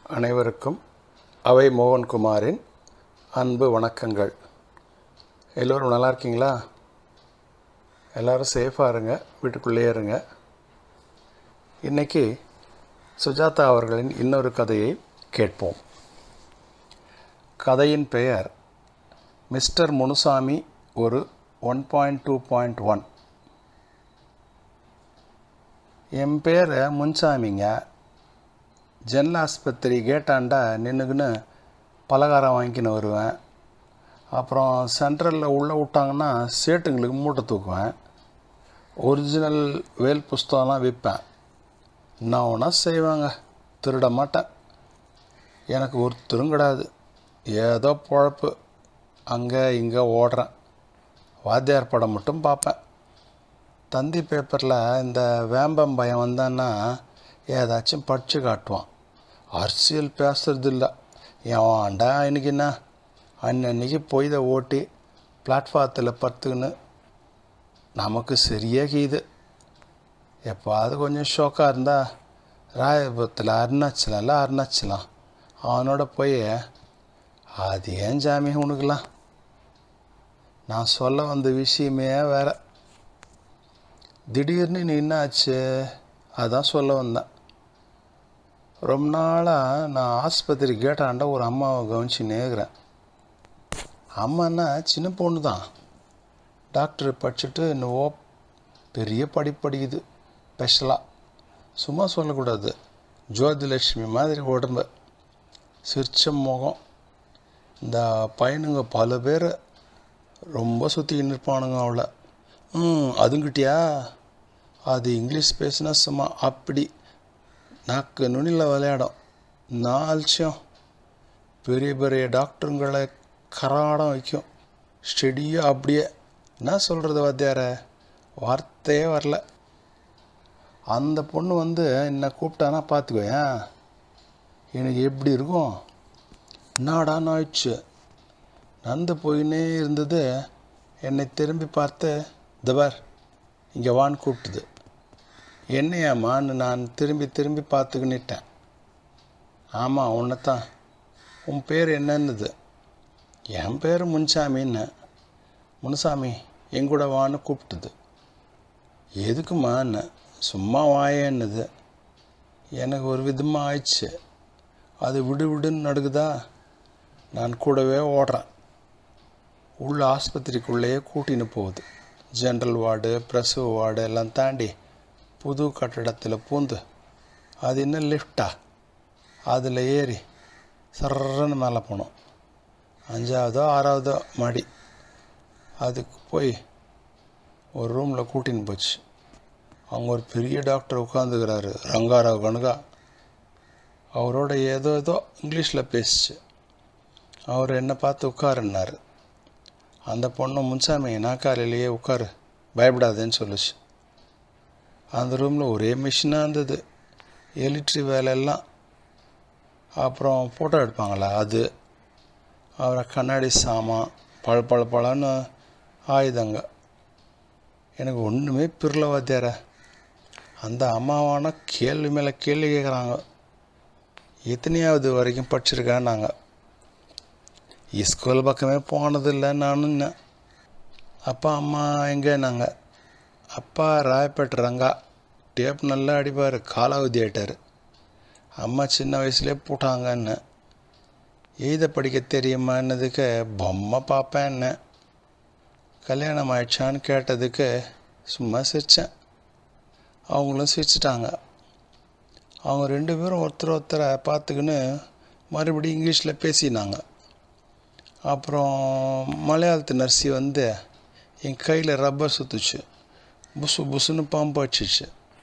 அனைவருக்கும் அவை மோகன்குமாரின் அன்பு வணக்கங்கள் எல்லோரும் நல்லா இருக்கீங்களா எல்லோரும் சேஃபாக இருங்க வீட்டுக்குள்ளேயே இருங்க இன்றைக்கி சுஜாதா அவர்களின் இன்னொரு கதையை கேட்போம் கதையின் பெயர் மிஸ்டர் முனுசாமி ஒரு one point two point one என் பேர் முன்சாமிங்க ஜெனரல் ஆஸ்பத்திரி கேட்டாண்டா நின்றுக்குன்னு பலகாரம் வாங்கிக்கின்னு வருவேன் அப்புறம் சென்ட்ரலில் உள்ளே விட்டாங்கன்னா சேட்டுங்களுக்கு மூட்டை தூக்குவேன் ஒரிஜினல் வேல் புஸ்தகம்லாம் விற்பேன் நான் ஒன்றா செய்வாங்க திருட மாட்டேன் எனக்கு ஒருத்தரும் கிடையாது ஏதோ பொழப்பு அங்கே இங்கே ஓடுறேன் வாத்தியார் படம் மட்டும் பார்ப்பேன் தந்தி பேப்பரில் இந்த வேம்பம் பயம் வந்தான்னா ஏதாச்சும் படித்து காட்டுவான் அரசியல் பேசுறது இல்லை ஏன்டா இன்னைக்கு என்ன அன்னன்னைக்கு பொய்த ஓட்டி பிளாட்ஃபாரத்தில் படுத்துக்கின்னு நமக்கு சரியாக இது எப்பாவது கொஞ்சம் ஷோக்காக இருந்தால் ராயபுரத்தில் அருணாச்சலம்ல அருணாச்சலம் அவனோட போய் அது ஏன் ஜாமி உனக்குலாம் நான் சொல்ல வந்த விஷயமே வேற திடீர்னு நீ என்ன ஆச்சு அதான் சொல்ல வந்தேன் ரொம்ப நாளாக நான் ஆஸ்பத்திரி கேட்டாண்ட ஒரு அம்மாவை கவனிச்சு நேர்கிறேன் அம்மான்னா சின்ன பொண்ணு தான் டாக்டர் படிச்சுட்டு இன்னும் பெரிய படிப்பு படிக்குது ஸ்பெஷலாக சும்மா சொல்லக்கூடாது ஜோதிலட்சுமி மாதிரி உடம்பு சிரிச்ச முகம் இந்த பையனுங்க பல பேர் ரொம்ப சுற்றிக்கின்னு இருப்பானுங்க அவளை ம் அதுங்கிட்டியா அது இங்கிலீஷ் பேசினா சும்மா அப்படி நாக்கு நுனியில் விளையாடும் நான் அலட்சியம் பெரிய பெரிய டாக்டருங்களை கராடம் வைக்கும் ஸ்டெடியாக அப்படியே என்ன சொல்கிறது வாத்தியார வார்த்தையே வரல அந்த பொண்ணு வந்து என்னை கூப்பிட்டானா பார்த்துக்கோயேன் எனக்கு எப்படி இருக்கும் என்னடான்னு ஆயிடுச்சு நந்து போயின்னே இருந்தது என்னை திரும்பி பார்த்து தபார் இங்கே வான்னு கூப்பிட்டுது என்னையாம்மான்னு நான் திரும்பி திரும்பி பார்த்துக்கின்னுட்டேன் ஆமாம் உன்னைத்தான் உன் பேர் என்னன்னுது என் பேர் முன்சாமின்னு முனுசாமி எங்கூட வான்னு கூப்பிட்டுது எதுக்குமான்னு சும்மா வாயேன்னுது எனக்கு ஒரு விதமாக ஆயிடுச்சு அது விடு விடுன்னு நடுக்குதா நான் கூடவே ஓடுறேன் உள்ள ஆஸ்பத்திரிக்குள்ளேயே கூட்டின்னு போகுது ஜென்ரல் வார்டு பிரசவ வார்டு எல்லாம் தாண்டி புது கட்டடத்தில் பூந்து அது இன்னும் லிஃப்டா அதில் ஏறி சர்றன்னு மேலே போனோம் அஞ்சாவதோ ஆறாவதோ மாடி அதுக்கு போய் ஒரு ரூமில் கூட்டின்னு போச்சு அவங்க ஒரு பெரிய டாக்டர் உட்காந்துக்கிறாரு ரங்காராவ் கணுகா அவரோட ஏதோ ஏதோ இங்கிலீஷில் பேசிச்சு அவர் என்னை பார்த்து உட்காருன்னாரு அந்த பொண்ணு முன்சாமி நாக்காலையிலேயே உட்காரு பயப்படாதேன்னு சொல்லுச்சு அந்த ரூமில் ஒரே மிஷினாக இருந்தது எலிட்ரி வேலையெல்லாம் அப்புறம் ஃபோட்டோ எடுப்பாங்களா அது அவரை கண்ணாடி சாமான் பழ பழ பழன்னு ஆயுதங்க எனக்கு ஒன்றுமே பிறல வாத்தியார அந்த அம்மாவான கேள்வி மேலே கேள்வி கேட்குறாங்க எத்தனையாவது வரைக்கும் படிச்சிருக்கேன் நாங்கள் ஸ்கூல் பக்கமே போனதில்லை நானும் அப்பா அம்மா எங்கே நாங்கள் அப்பா ராயப்பேட்டை ரங்கா டேப் நல்லா அடிப்பார் காலாவதி ஆயிட்டார் அம்மா சின்ன வயசுலேயே போட்டாங்கன்னு எழுத படிக்க தெரியுமான்னதுக்கு பொம்மை பார்ப்பேன்னு கல்யாணம் ஆயிடுச்சான்னு கேட்டதுக்கு சும்மா சிரித்தேன் அவங்களும் சிரிச்சிட்டாங்க அவங்க ரெண்டு பேரும் ஒருத்தர் ஒருத்தரை பார்த்துக்கின்னு மறுபடியும் இங்கிலீஷில் பேசினாங்க அப்புறம் மலையாளத்து நர்சி வந்து என் கையில் ரப்பர் சுற்றுச்சு புசு புசுன்னு பாம்பு அடிச்சிச்சு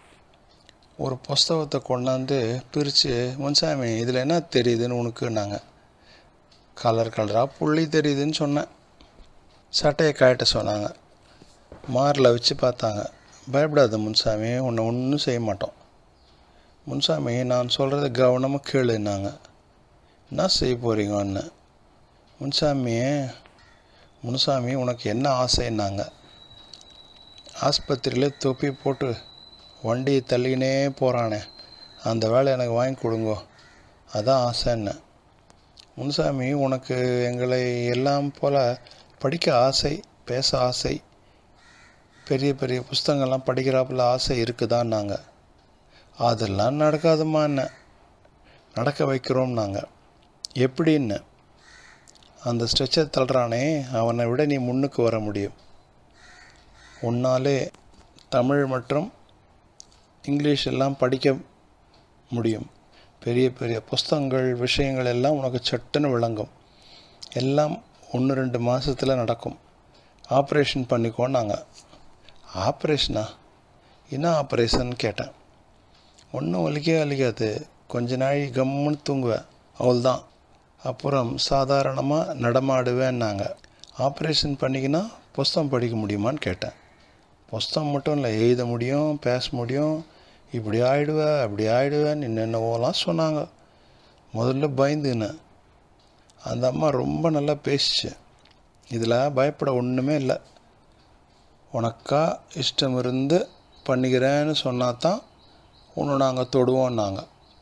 ஒரு புஸ்தகத்தை கொண்டாந்து பிரித்து முன்சாமி இதில் என்ன தெரியுதுன்னு உனக்குன்னாங்க கலர் கலராக புள்ளி தெரியுதுன்னு சொன்னேன் சட்டையை காட்ட சொன்னாங்க மாரில் வச்சு பார்த்தாங்க பயப்படாத முன்சாமி உன்னை ஒன்றும் செய்ய மாட்டோம் முன்சாமி நான் சொல்கிறத கவனமாக கேளுன்னாங்க என்ன செய்ய போகிறீங்கன்னு முன்சாமி முனுசாமி உனக்கு என்ன ஆசைன்னாங்க ஆஸ்பத்திரியில் தொப்பி போட்டு வண்டி தள்ளினே போகிறானே அந்த வேலை எனக்கு வாங்கி கொடுங்கோ அதான் ஆசைன்னு முனுசாமி உனக்கு எங்களை எல்லாம் போல படிக்க ஆசை பேச ஆசை பெரிய பெரிய புஸ்தகங்கள்லாம் படிக்கிறாப்புல ஆசை இருக்குதான்னாங்க அதெல்லாம் நடக்காதுமா என்ன நடக்க வைக்கிறோம் நாங்கள் எப்படின்னு அந்த ஸ்ட்ரெச்சர் தள்ளுறானே அவனை விட நீ முன்னுக்கு வர முடியும் உன்னாலே தமிழ் மற்றும் இங்கிலீஷ் எல்லாம் படிக்க முடியும் பெரிய பெரிய புஸ்தகங்கள் விஷயங்கள் எல்லாம் உனக்கு சட்டுன்னு விளங்கும் எல்லாம் ஒன்று ரெண்டு மாதத்தில் நடக்கும் ஆப்ரேஷன் பண்ணிக்கோன்னாங்க ஆப்ரேஷனா என்ன ஆப்ரேஷன் கேட்டேன் ஒன்றும் வலிக்கவே வலிக்காது கொஞ்ச நாள் கம்முன்னு தூங்குவேன் அவ்வளோதான் அப்புறம் சாதாரணமாக நடமாடுவேன்னாங்க ஆப்ரேஷன் பண்ணிக்கினா புஸ்தகம் படிக்க முடியுமான்னு கேட்டேன் புஸ்தகம் மட்டும் இல்லை எழுத முடியும் பேச முடியும் இப்படி ஆயிடுவ அப்படி ஆயிடுவேன்னு என்னென்னவோலாம் சொன்னாங்க முதல்ல பயந்துனேன் அந்த அம்மா ரொம்ப நல்லா பேசிச்சு இதில் பயப்பட ஒன்றுமே இல்லை உனக்கா இஷ்டம் இருந்து பண்ணிக்கிறேன்னு சொன்னா தான் உன்னை நாங்கள் தொடுவோன்னாங்க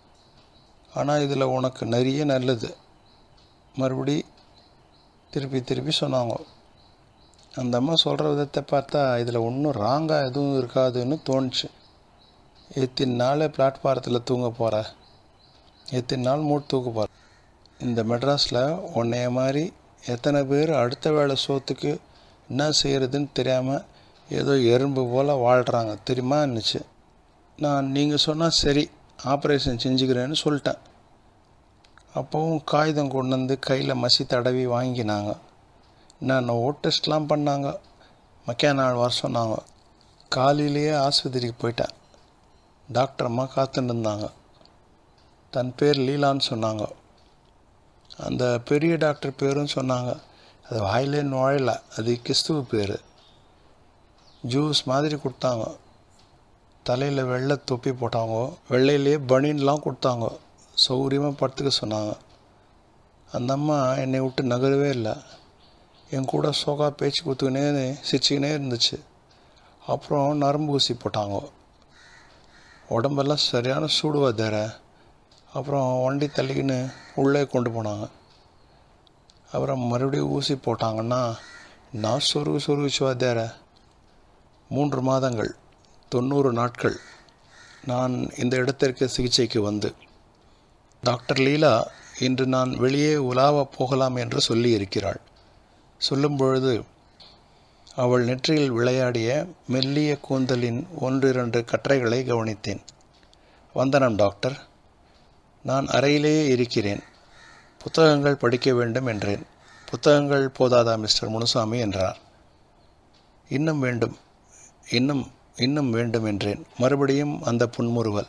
ஆனால் இதில் உனக்கு நிறைய நல்லது மறுபடி திருப்பி திருப்பி சொன்னாங்க அந்த அம்மா சொல்கிற விதத்தை பார்த்தா இதில் ஒன்றும் ராங்காக எதுவும் இருக்காதுன்னு தோணுச்சு எத்தனை நாள் பிளாட்பாரத்தில் தூங்க போகிற எத்தனை நாள் மூட்டு தூக்க போகிற இந்த மெட்ராஸில் உன்னைய மாதிரி எத்தனை பேர் அடுத்த வேளை சோத்துக்கு என்ன செய்கிறதுன்னு தெரியாமல் ஏதோ எறும்பு போல் வாழ்கிறாங்க தெரியுமா இருந்துச்சு நான் நீங்கள் சொன்னால் சரி ஆப்ரேஷன் செஞ்சுக்கிறேன்னு சொல்லிட்டேன் அப்போவும் காகிதம் கொண்டு வந்து கையில் மசி தடவி வாங்கினாங்க நான் ஓட் டெஸ்ட்லாம் பண்ணாங்க மக்கா நாள் வர சொன்னாங்க காலையிலேயே ஆஸ்பத்திரிக்கு போயிட்டேன் டாக்டர் அம்மா காத்துட்டு இருந்தாங்க தன் பேர் லீலான்னு சொன்னாங்க அந்த பெரிய டாக்டர் பேரும் சொன்னாங்க அது வாயிலே நுழையல அது கிறிஸ்துவ பேர் ஜூஸ் மாதிரி கொடுத்தாங்க தலையில் வெள்ளை தொப்பி போட்டாங்க வெள்ளையிலேயே பனின்லாம் கொடுத்தாங்க சௌகரியமாக படுத்துக்க சொன்னாங்க அந்த அம்மா என்னை விட்டு நகரவே இல்லை என் கூட சோகா பேச்சு கொடுத்துக்கினே சிரிச்சுக்கினே இருந்துச்சு அப்புறம் நரம்பு ஊசி போட்டாங்க உடம்பெல்லாம் சரியான சூடுவா தர அப்புறம் வண்டி தள்ளிக்கின்னு உள்ளே கொண்டு போனாங்க அப்புறம் மறுபடியும் ஊசி போட்டாங்கன்னா நான் சொருகு சொருகுச்சுவா தேர மூன்று மாதங்கள் தொண்ணூறு நாட்கள் நான் இந்த இடத்திற்கு சிகிச்சைக்கு வந்து டாக்டர் லீலா இன்று நான் வெளியே உலாவ போகலாம் என்று சொல்லி இருக்கிறாள் சொல்லும் பொழுது அவள் நெற்றியில் விளையாடிய மெல்லிய கூந்தலின் ஒன்றிரண்டு கற்றைகளை கவனித்தேன் வந்தனம் டாக்டர் நான் அறையிலேயே இருக்கிறேன் புத்தகங்கள் படிக்க வேண்டும் என்றேன் புத்தகங்கள் போதாதா மிஸ்டர் முனுசாமி என்றார் இன்னும் வேண்டும் இன்னும் இன்னும் வேண்டும் என்றேன் மறுபடியும் அந்த புன்முறுவல்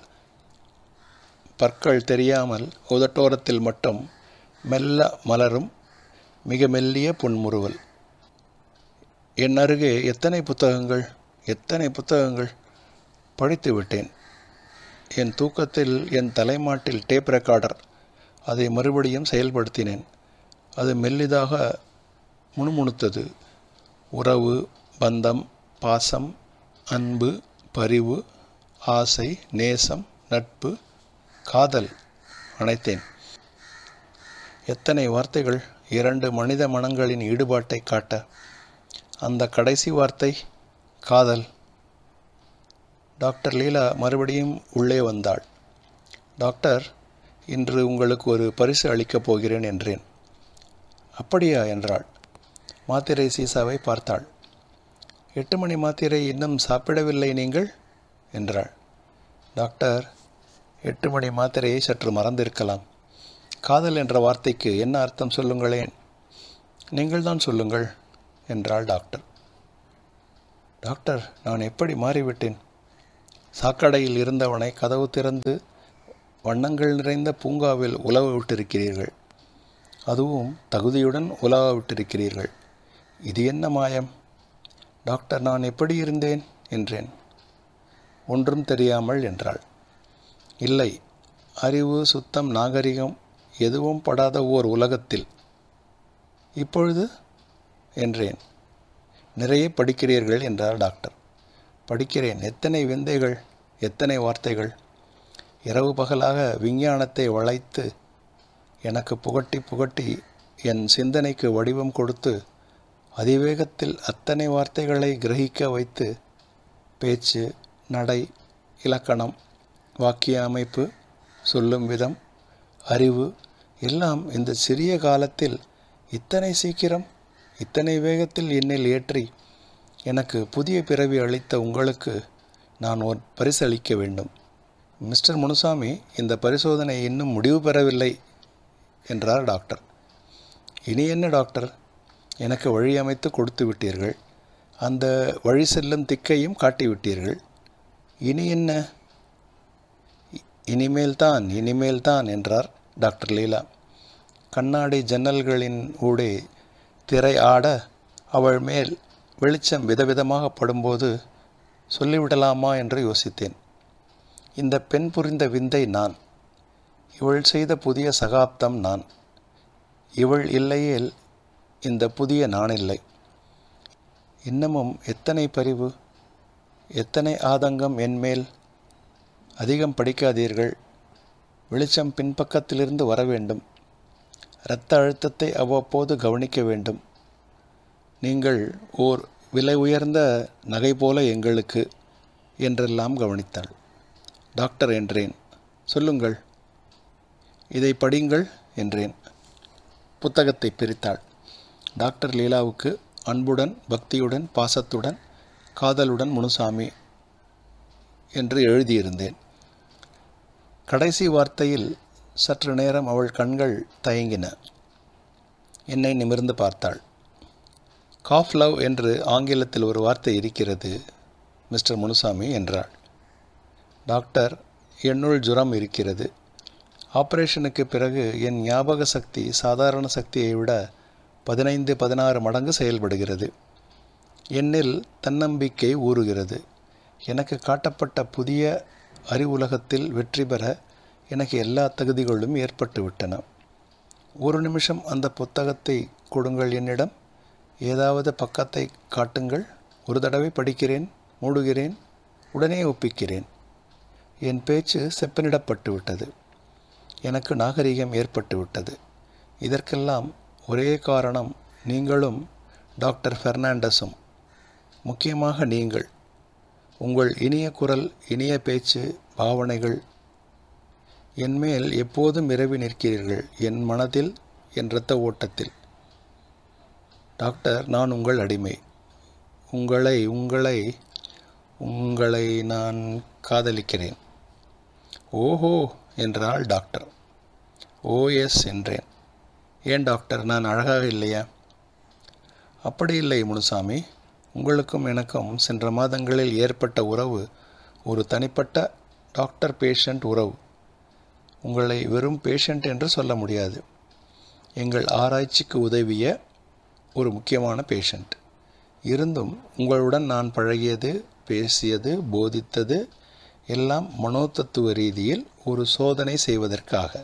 பற்கள் தெரியாமல் உதட்டோரத்தில் மட்டும் மெல்ல மலரும் மிக மெல்லிய புன்முறுவல் என் அருகே எத்தனை புத்தகங்கள் எத்தனை புத்தகங்கள் படித்து விட்டேன் என் தூக்கத்தில் என் தலைமாட்டில் டேப் ரெக்கார்டர் அதை மறுபடியும் செயல்படுத்தினேன் அது மெல்லிதாக முணுமுணுத்தது உறவு பந்தம் பாசம் அன்பு பரிவு ஆசை நேசம் நட்பு காதல் அனைத்தேன் எத்தனை வார்த்தைகள் இரண்டு மனித மனங்களின் ஈடுபாட்டை காட்ட அந்த கடைசி வார்த்தை காதல் டாக்டர் லீலா மறுபடியும் உள்ளே வந்தாள் டாக்டர் இன்று உங்களுக்கு ஒரு பரிசு அளிக்கப் போகிறேன் என்றேன் அப்படியா என்றாள் மாத்திரை சீசாவை பார்த்தாள் எட்டு மணி மாத்திரை இன்னும் சாப்பிடவில்லை நீங்கள் என்றாள் டாக்டர் எட்டு மணி மாத்திரையை சற்று மறந்திருக்கலாம் காதல் என்ற வார்த்தைக்கு என்ன அர்த்தம் சொல்லுங்களேன் நீங்கள் தான் சொல்லுங்கள் என்றாள் டாக்டர் டாக்டர் நான் எப்படி மாறிவிட்டேன் சாக்கடையில் இருந்தவனை கதவு திறந்து வண்ணங்கள் நிறைந்த பூங்காவில் உலவ விட்டிருக்கிறீர்கள் அதுவும் தகுதியுடன் உலவ விட்டிருக்கிறீர்கள் இது என்ன மாயம் டாக்டர் நான் எப்படி இருந்தேன் என்றேன் ஒன்றும் தெரியாமல் என்றாள் இல்லை அறிவு சுத்தம் நாகரிகம் எதுவும் படாத ஓர் உலகத்தில் இப்பொழுது என்றேன் நிறைய படிக்கிறீர்கள் என்றார் டாக்டர் படிக்கிறேன் எத்தனை விந்தைகள் எத்தனை வார்த்தைகள் இரவு பகலாக விஞ்ஞானத்தை வளைத்து எனக்கு புகட்டி புகட்டி என் சிந்தனைக்கு வடிவம் கொடுத்து அதிவேகத்தில் அத்தனை வார்த்தைகளை கிரகிக்க வைத்து பேச்சு நடை இலக்கணம் வாக்கிய அமைப்பு சொல்லும் விதம் அறிவு எல்லாம் இந்த சிறிய காலத்தில் இத்தனை சீக்கிரம் இத்தனை வேகத்தில் என்னில் ஏற்றி எனக்கு புதிய பிறவி அளித்த உங்களுக்கு நான் ஒரு பரிசு அளிக்க வேண்டும் மிஸ்டர் முனுசாமி இந்த பரிசோதனை இன்னும் முடிவு பெறவில்லை என்றார் டாக்டர் இனி என்ன டாக்டர் எனக்கு வழி அமைத்து கொடுத்து விட்டீர்கள் அந்த வழி செல்லும் திக்கையும் காட்டிவிட்டீர்கள் இனி என்ன இனிமேல் தான் இனிமேல் தான் என்றார் டாக்டர் லீலா கண்ணாடி ஜன்னல்களின் ஊடே திரை ஆட அவள் மேல் வெளிச்சம் விதவிதமாக படும்போது சொல்லிவிடலாமா என்று யோசித்தேன் இந்த பெண் புரிந்த விந்தை நான் இவள் செய்த புதிய சகாப்தம் நான் இவள் இல்லையேல் இந்த புதிய நான் இல்லை இன்னமும் எத்தனை பரிவு எத்தனை ஆதங்கம் என்மேல் அதிகம் படிக்காதீர்கள் வெளிச்சம் பின்பக்கத்திலிருந்து வர வேண்டும் இரத்த அழுத்தத்தை அவ்வப்போது கவனிக்க வேண்டும் நீங்கள் ஓர் விலை உயர்ந்த நகை போல எங்களுக்கு என்றெல்லாம் கவனித்தாள் டாக்டர் என்றேன் சொல்லுங்கள் இதை படிங்கள் என்றேன் புத்தகத்தை பிரித்தாள் டாக்டர் லீலாவுக்கு அன்புடன் பக்தியுடன் பாசத்துடன் காதலுடன் முனுசாமி என்று எழுதியிருந்தேன் கடைசி வார்த்தையில் சற்று நேரம் அவள் கண்கள் தயங்கின என்னை நிமிர்ந்து பார்த்தாள் காஃப் லவ் என்று ஆங்கிலத்தில் ஒரு வார்த்தை இருக்கிறது மிஸ்டர் முனுசாமி என்றாள் டாக்டர் என்னுள் ஜுரம் இருக்கிறது ஆபரேஷனுக்கு பிறகு என் ஞாபக சக்தி சாதாரண சக்தியை விட பதினைந்து பதினாறு மடங்கு செயல்படுகிறது என்னில் தன்னம்பிக்கை ஊறுகிறது எனக்கு காட்டப்பட்ட புதிய அறிவுலகத்தில் வெற்றி பெற எனக்கு எல்லா தகுதிகளும் ஏற்பட்டு விட்டன ஒரு நிமிஷம் அந்த புத்தகத்தை கொடுங்கள் என்னிடம் ஏதாவது பக்கத்தை காட்டுங்கள் ஒரு தடவை படிக்கிறேன் மூடுகிறேன் உடனே ஒப்பிக்கிறேன் என் பேச்சு செப்பனிடப்பட்டு விட்டது எனக்கு நாகரிகம் ஏற்பட்டு விட்டது இதற்கெல்லாம் ஒரே காரணம் நீங்களும் டாக்டர் ஃபெர்னாண்டஸும் முக்கியமாக நீங்கள் உங்கள் இனிய குரல் இனிய பேச்சு பாவனைகள் என்மேல் எப்போதும் இரவி நிற்கிறீர்கள் என் மனதில் என் இரத்த ஓட்டத்தில் டாக்டர் நான் உங்கள் அடிமை உங்களை உங்களை உங்களை நான் காதலிக்கிறேன் ஓஹோ என்றாள் டாக்டர் ஓ எஸ் என்றேன் ஏன் டாக்டர் நான் அழகாக இல்லையா அப்படி இல்லை முனுசாமி உங்களுக்கும் எனக்கும் சென்ற மாதங்களில் ஏற்பட்ட உறவு ஒரு தனிப்பட்ட டாக்டர் பேஷண்ட் உறவு உங்களை வெறும் பேஷண்ட் என்று சொல்ல முடியாது எங்கள் ஆராய்ச்சிக்கு உதவிய ஒரு முக்கியமான பேஷண்ட் இருந்தும் உங்களுடன் நான் பழகியது பேசியது போதித்தது எல்லாம் மனோதத்துவ ரீதியில் ஒரு சோதனை செய்வதற்காக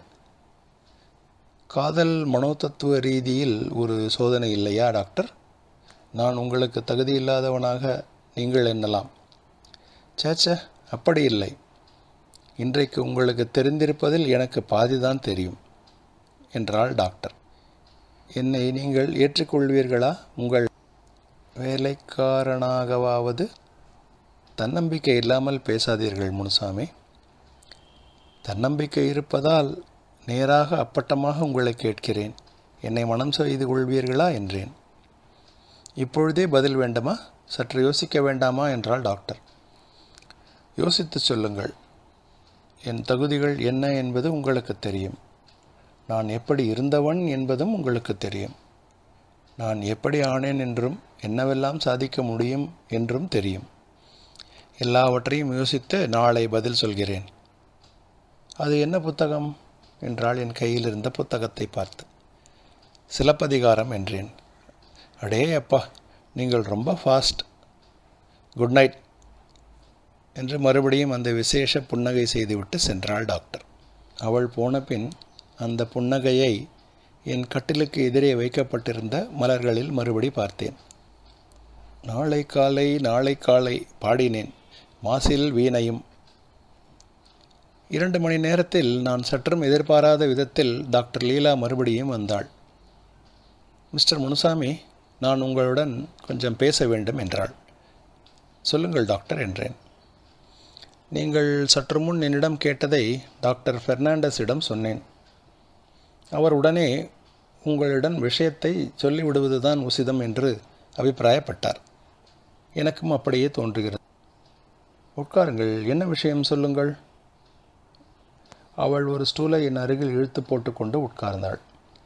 காதல் மனோதத்துவ ரீதியில் ஒரு சோதனை இல்லையா டாக்டர் நான் உங்களுக்கு தகுதி இல்லாதவனாக நீங்கள் எண்ணலாம் சேச்ச அப்படி இல்லை இன்றைக்கு உங்களுக்கு தெரிந்திருப்பதில் எனக்கு பாதிதான் தெரியும் என்றாள் டாக்டர் என்னை நீங்கள் ஏற்றுக்கொள்வீர்களா உங்கள் வேலைக்காரனாகவாவது தன்னம்பிக்கை இல்லாமல் பேசாதீர்கள் முனுசாமி தன்னம்பிக்கை இருப்பதால் நேராக அப்பட்டமாக உங்களை கேட்கிறேன் என்னை மனம் செய்து கொள்வீர்களா என்றேன் இப்பொழுதே பதில் வேண்டுமா சற்று யோசிக்க வேண்டாமா என்றாள் டாக்டர் யோசித்து சொல்லுங்கள் என் தகுதிகள் என்ன என்பது உங்களுக்கு தெரியும் நான் எப்படி இருந்தவன் என்பதும் உங்களுக்கு தெரியும் நான் எப்படி ஆனேன் என்றும் என்னவெல்லாம் சாதிக்க முடியும் என்றும் தெரியும் எல்லாவற்றையும் யோசித்து நாளை பதில் சொல்கிறேன் அது என்ன புத்தகம் என்றால் என் கையில் இருந்த புத்தகத்தை பார்த்து சிலப்பதிகாரம் என்றேன் அடே அப்பா நீங்கள் ரொம்ப ஃபாஸ்ட் குட் நைட் என்று மறுபடியும் அந்த விசேஷ புன்னகை செய்துவிட்டு சென்றாள் டாக்டர் அவள் போன பின் அந்த புன்னகையை என் கட்டிலுக்கு எதிரே வைக்கப்பட்டிருந்த மலர்களில் மறுபடி பார்த்தேன் நாளை காலை நாளை காலை பாடினேன் மாசில் வீணையும் இரண்டு மணி நேரத்தில் நான் சற்றும் எதிர்பாராத விதத்தில் டாக்டர் லீலா மறுபடியும் வந்தாள் மிஸ்டர் முனுசாமி நான் உங்களுடன் கொஞ்சம் பேச வேண்டும் என்றாள் சொல்லுங்கள் டாக்டர் என்றேன் நீங்கள் சற்று முன் என்னிடம் கேட்டதை டாக்டர் ஃபெர்னாண்டஸிடம் சொன்னேன் அவர் உடனே உங்களிடம் விஷயத்தை சொல்லிவிடுவதுதான் உசிதம் என்று அபிப்பிராயப்பட்டார் எனக்கும் அப்படியே தோன்றுகிறது உட்காருங்கள் என்ன விஷயம் சொல்லுங்கள் அவள் ஒரு ஸ்டூலை என் அருகில் இழுத்து போட்டுக்கொண்டு உட்கார்ந்தாள்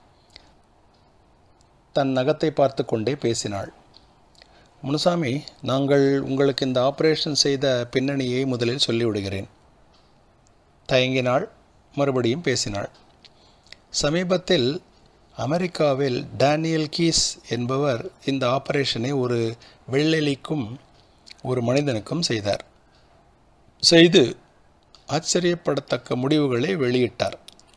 தன் நகத்தை பார்த்து கொண்டே பேசினாள் முனுசாமி நாங்கள் உங்களுக்கு இந்த ஆபரேஷன் செய்த பின்னணியை முதலில் சொல்லிவிடுகிறேன் தயங்கினாள் மறுபடியும் பேசினாள் சமீபத்தில் அமெரிக்காவில் டேனியல் கீஸ் என்பவர் இந்த ஆபரேஷனை ஒரு வெள்ளெலிக்கும் ஒரு மனிதனுக்கும் செய்தார் செய்து ஆச்சரியப்படத்தக்க முடிவுகளை வெளியிட்டார்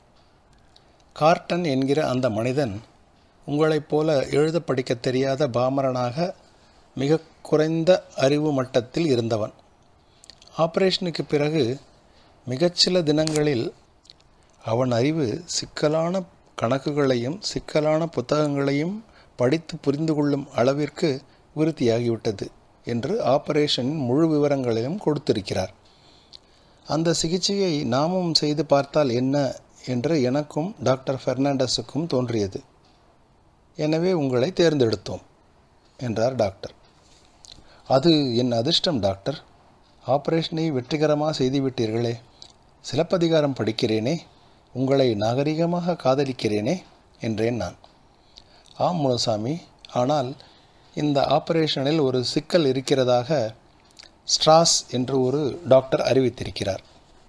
கார்டன் என்கிற அந்த மனிதன் உங்களைப் போல எழுத படிக்க தெரியாத பாமரனாக மிக குறைந்த அறிவு மட்டத்தில் இருந்தவன் ஆபரேஷனுக்கு பிறகு மிகச்சில தினங்களில் அவன் அறிவு சிக்கலான கணக்குகளையும் சிக்கலான புத்தகங்களையும் படித்து புரிந்து கொள்ளும் அளவிற்கு விருத்தியாகிவிட்டது என்று ஆபரேஷனின் முழு விவரங்களையும் கொடுத்திருக்கிறார் அந்த சிகிச்சையை நாமும் செய்து பார்த்தால் என்ன என்று எனக்கும் டாக்டர் ஃபெர்னாண்டஸுக்கும் தோன்றியது எனவே உங்களை தேர்ந்தெடுத்தோம் என்றார் டாக்டர் அது என் அதிர்ஷ்டம் டாக்டர் ஆபரேஷனை வெற்றிகரமாக செய்துவிட்டீர்களே சிலப்பதிகாரம் படிக்கிறேனே உங்களை நாகரிகமாக காதலிக்கிறேனே என்றேன் நான் ஆம் முனுசாமி ஆனால் இந்த ஆபரேஷனில் ஒரு சிக்கல் இருக்கிறதாக ஸ்ட்ராஸ் என்று ஒரு டாக்டர் அறிவித்திருக்கிறார்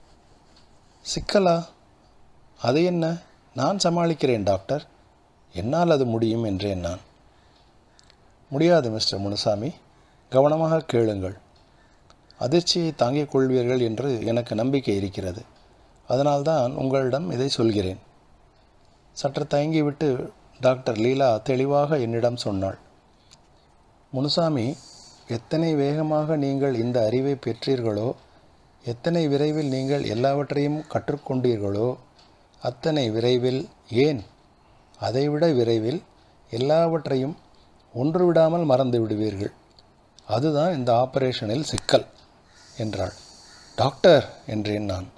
சிக்கலா அது என்ன நான் சமாளிக்கிறேன் டாக்டர் என்னால் அது முடியும் என்றேன் நான் முடியாது மிஸ்டர் முனுசாமி கவனமாக கேளுங்கள் அதிர்ச்சியை தாங்கிக் கொள்வீர்கள் என்று எனக்கு நம்பிக்கை இருக்கிறது அதனால்தான் உங்களிடம் இதை சொல்கிறேன் சற்று தயங்கிவிட்டு டாக்டர் லீலா தெளிவாக என்னிடம் சொன்னாள் முனுசாமி எத்தனை வேகமாக நீங்கள் இந்த அறிவை பெற்றீர்களோ எத்தனை விரைவில் நீங்கள் எல்லாவற்றையும் கற்றுக்கொண்டீர்களோ அத்தனை விரைவில் ஏன் அதைவிட விரைவில் எல்லாவற்றையும் ஒன்று விடாமல் மறந்து விடுவீர்கள் அதுதான் இந்த ஆபரேஷனில் சிக்கல் என்றாள் டாக்டர் என்றேன் நான்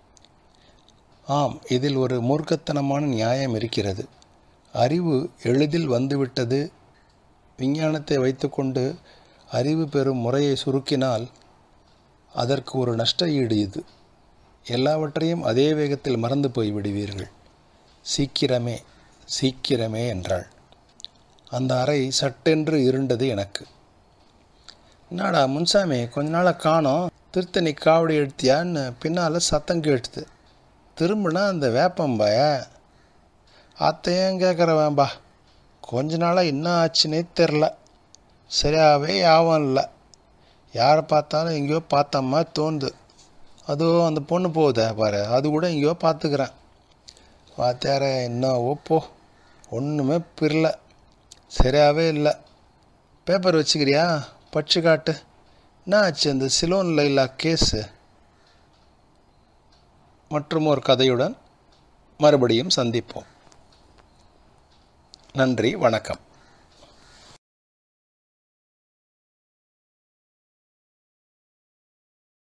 ஆம் இதில் ஒரு மூர்க்கத்தனமான நியாயம் இருக்கிறது அறிவு எளிதில் வந்துவிட்டது விஞ்ஞானத்தை வைத்துக்கொண்டு அறிவு பெறும் முறையை சுருக்கினால் அதற்கு ஒரு நஷ்ட ஈடு இது எல்லாவற்றையும் அதே வேகத்தில் மறந்து போய் விடுவீர்கள் சீக்கிரமே சீக்கிரமே என்றாள் அந்த அறை சட்டென்று இருண்டது எனக்கு என்னடா முன்சாமி கொஞ்ச நாளாக காணோம் திருத்தணி காவடி எடுத்தியான்னு பின்னால் சத்தம் கேட்டுது திரும்பினா அந்த வேப்பம்பாய அத்தையும் கேட்குறவேன்பா கொஞ்ச நாளாக என்ன ஆச்சுன்னே தெரில சரியாகவே யாபம் இல்லை யாரை பார்த்தாலும் எங்கேயோ பார்த்த மாதிரி தோணுது அதுவும் அந்த பொண்ணு போகுதே பாரு அது கூட எங்கேயோ பார்த்துக்கிறேன் வாத்தியார என்னவோ போ ஒன்றுமே பிரல சரியாகவே இல்லை பேப்பர் வச்சுக்கிறியா படிச்சு காட்டு என்ன ஆச்சு அந்த சிலோன் லைலா கேஸு மற்றும் ஒரு கதையுடன் மறுபடியும் சந்திப்போம் நன்றி வணக்கம்